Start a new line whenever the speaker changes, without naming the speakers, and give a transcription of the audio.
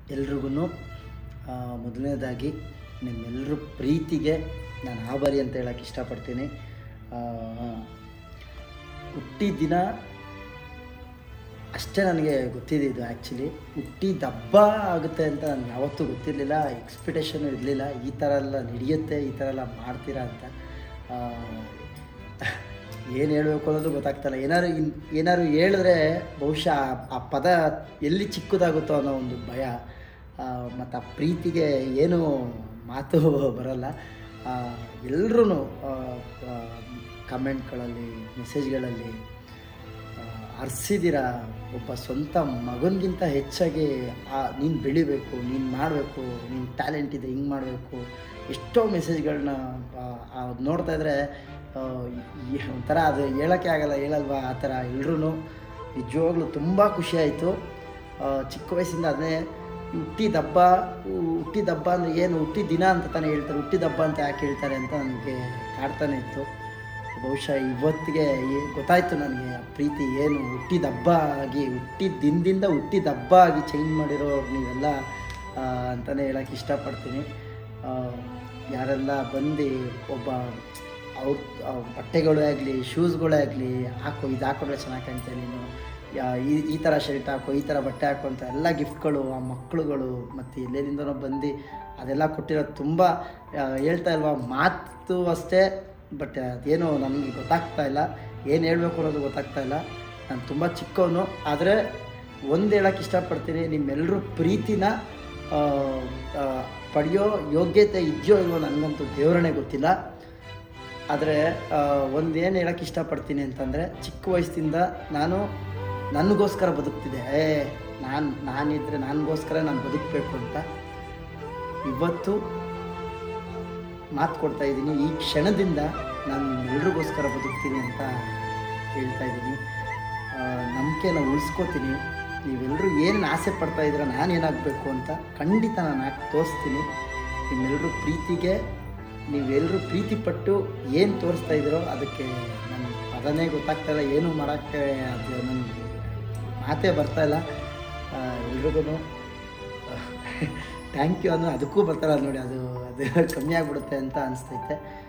ಎಲ್ರಿಗೂ ಮೊದಲನೇದಾಗಿ ನಿಮ್ಮೆಲ್ಲರ ಪ್ರೀತಿಗೆ ನಾನು ಆಭಾರಿ ಅಂತ ಹೇಳಕ್ಕೆ ಇಷ್ಟಪಡ್ತೀನಿ ಆ, ಹುಟ್ಟಿದ ದಿನ ಅಷ್ಟೇ ನನಗೆ ಗೊತ್ತಿದ್ದು ಆ್ಯಕ್ಚುಲಿ ಹುಟ್ಟಿದ ಹಬ್ಬ ಆಗುತ್ತೆ ಅಂತ ನನಗೆ ಯಾವತ್ತೂ ಗೊತ್ತಿರಲಿಲ್ಲ ಎಕ್ಸ್ಪೆಕ್ಟೇಷನು ಇರಲಿಲ್ಲ ಈ ಥರ ಎಲ್ಲ ನಡೆಯುತ್ತೆ ಈ ಥರ ಎಲ್ಲ ಮಾಡ್ತೀರಾ ಅಂತ ಏನು ಹೇಳಬೇಕು ಅನ್ನೋದು ಗೊತ್ತಾಗ್ತಾಯಿಲ್ಲ ಏನಾದ್ರು ಇನ್ ಏನಾದ್ರು ಹೇಳಿದ್ರೆ ಬಹುಶಃ ಆ- ಆ ಪದ ಎಲ್ಲಿ ಚಿಕ್ಕದಾಗುತ್ತೋ ಅನ್ನೋ ಒಂದು ಭಯ ಮತ್ತು ಆ ಪ್ರೀತಿಗೆ ಏನು ಮಾತು ಬರೋಲ್ಲ ಎಲ್ಲರೂ ಕಮೆಂಟ್ಗಳಲ್ಲಿ ಮೆಸೇಜ್ಗಳಲ್ಲಿ ಅರ್ಸಿದ್ದೀರ ಒಬ್ಬ ಸ್ವಂತ ಮಗನಿಗಿಂತ ಹೆಚ್ಚಾಗಿ ನೀನು ಬೆಳಿಬೇಕು ನೀನು ಮಾಡಬೇಕು ನೀನು ಟ್ಯಾಲೆಂಟ್ ಇದೆ ಹಿಂಗೆ ಮಾಡಬೇಕು ಎಷ್ಟೋ ಮೆಸೇಜ್ಗಳನ್ನ ನೋಡ್ತಾ ಇದ್ರೆ ಆ, ಈ- ಒಂಥರ ಅದು ಹೇಳೋಕ್ಕೆ ಆಗಲ್ಲ ಹೇಳಲ್ವಾ ಆ ಥರ ಎಲ್ರೂ ನಿಜವಾಗ್ಲೂ ತುಂಬ ಖುಷಿ ಆಯಿತು ಚಿಕ್ಕ ವಯಸ್ಸಿಂದ ಅದನ್ನೇ ಹುಟ್ಟಿದ ಹಬ್ಬ ಹುಟ್ಟಿದ ಹಬ್ಬ ಅಂದರೆ ಏನು ಹುಟ್ಟಿದ ದಿನ ಅಂತ ತಾನೇ ಹೇಳ್ತಾರೆ ಹುಟ್ಟಿದ ಹಬ್ಬ ಅಂತ ಯಾಕೆ ಹೇಳ್ತಾರೆ ಅಂತ ನನಗೆ ಕಾಡ್ತಾನೆ ಇತ್ತು ಬಹುಶಃ ಇವತ್ತಿಗೆ ಈ- ಗೊತ್ತಾಯ್ತು ನನಗೆ ಆ ಪ್ರೀತಿ ಏನು ಹುಟ್ಟಿದ ಹಬ್ಬ ಆಗಿ ಹುಟ್ಟಿದ ದಿನದಿಂದ ಹುಟ್ಟಿದ ಹಬ್ಬ ಆಗಿ ಚೇಂಜ್ ಮಾಡಿರೋ ನೀವೆಲ್ಲ ಆ, ಅಂತಲೇ ಹೇಳೋಕ್ಕೆ ಇಷ್ಟಪಡ್ತೀನಿ ಆ, ಯಾರೆಲ್ಲ ಬಂದು ಒಬ್ಬ ಅವ್ರ ಅವ್ರ ಬಟ್ಟೆಗಳೇ ಆಗಲಿ ಶೂಸ್ಗಳೇ ಆಗಲಿ ಹಾಕೋ ಇದು ಹಾಕೊಂಡ್ರೆ ಚೆನ್ನಾಗಿ ಕಾಣ್ತೀಯ ನೀನು ಯಾ- ಈ ಈ ಥರ ಶರ್ಟ್ ಹಾಕೋ ಈ ಥರ ಬಟ್ಟೆ ಹಾಕೋ ಅಂತ ಎಲ್ಲ ಗಿಫ್ಟ್ಗಳು ಆ ಮಕ್ಕಳುಗಳು ಮತ್ತು ಎಲ್ಲೆಲ್ಲಿಂದನೋ ಬಂದು ಅದೆಲ್ಲ ಕೊಟ್ಟಿರೋದು ತುಂಬ ಆ, ಹೇಳ್ತಾ ಇಲ್ವಾ ಮಾತು ಅಷ್ಟೇ ಬಟ್ ಅದೇನು ನನಗೆ ಗೊತ್ತಾಗ್ತಾ ಇಲ್ಲ ಏನು ಹೇಳಬೇಕು ಅನ್ನೋದು ಗೊತ್ತಾಗ್ತಾ ಇಲ್ಲ ನಾನು ತುಂಬ ಚಿಕ್ಕವನು ಆದರೆ ಒಂದು ಹೇಳೋಕ್ಕೆ ಇಷ್ಟಪಡ್ತೀನಿ ನಿಮ್ಮೆಲ್ಲರೂ ಪ್ರೀತಿನ ಆ, ಆ, ಪಡೆಯೋ ಯೋಗ್ಯತೆ ಇದೆಯೋ ಇಲ್ವೋ ನನಗಂತೂ ದೇವರೇ ಗೊತ್ತಿಲ್ಲ ಆದರೆ ಒಂದು ಏನು ಹೇಳೋಕ್ಕೆ ಇಷ್ಟಪಡ್ತೀನಿ ಅಂತಂದರೆ ಚಿಕ್ಕ ವಯಸ್ಸಿಂದ ನಾನು ನನಗೋಸ್ಕರ ಬದುಕ್ತಿದ್ದೆ ಏ ನಾನು ನಾನಿದ್ರೆ ನನಗೋಸ್ಕರ ನಾನು ಬದುಕಬೇಕು ಅಂತ ಇವತ್ತು ಮಾತು ಕೊಡ್ತಾ ಇದ್ದೀನಿ ಈ ಕ್ಷಣದಿಂದ ನಾನು ಎಲ್ರಿಗೋಸ್ಕರ ಬದುಕ್ತೀನಿ ಅಂತ ಹೇಳ್ತಾ ಇದ್ದೀನಿ ನಂಬಿಕೆನ ಉಳಿಸ್ಕೋತೀನಿ ನೀವೆಲ್ಲರೂ ಏನು ಆಸೆ ಪಡ್ತಾ ಇದ್ದೀರ ನಾನು ಏನಾಗಬೇಕು ಅಂತ ಖಂಡಿತ ನಾನು ಹಾಕಿ ತೋರಿಸ್ತೀನಿ ನಿಮ್ಮೆಲ್ಲರೂ ಪ್ರೀತಿಗೆ ನೀವೆಲ್ಲರೂ ಪ್ರೀತಿ ಪಟ್ಟು ಏನು ತೋರಿಸ್ತಾ ಇದ್ದೀರೋ ಅದಕ್ಕೆ ನನ್ನ ಪದನೇ ಗೊತ್ತಾಗ್ತಾ ಇಲ್ಲ ಏನೂ ಮಾಡೋಕ್ಕೆ ಅದು ನನಗೆ ಮಾತೇ ಬರ್ತಾ ಇಲ್ಲ ಎಲ್ರಿಗೂ ಥ್ಯಾಂಕ್ ಯು ಅನ್ನೋ ಅದಕ್ಕೂ ಬರ್ತಾರ ನೋಡಿ ಅದು ಅದು ಕಮ್ಮಿ ಆಗಿಬಿಡುತ್ತೆ ಅಂತ ಅನಿಸ್ತೈತೆ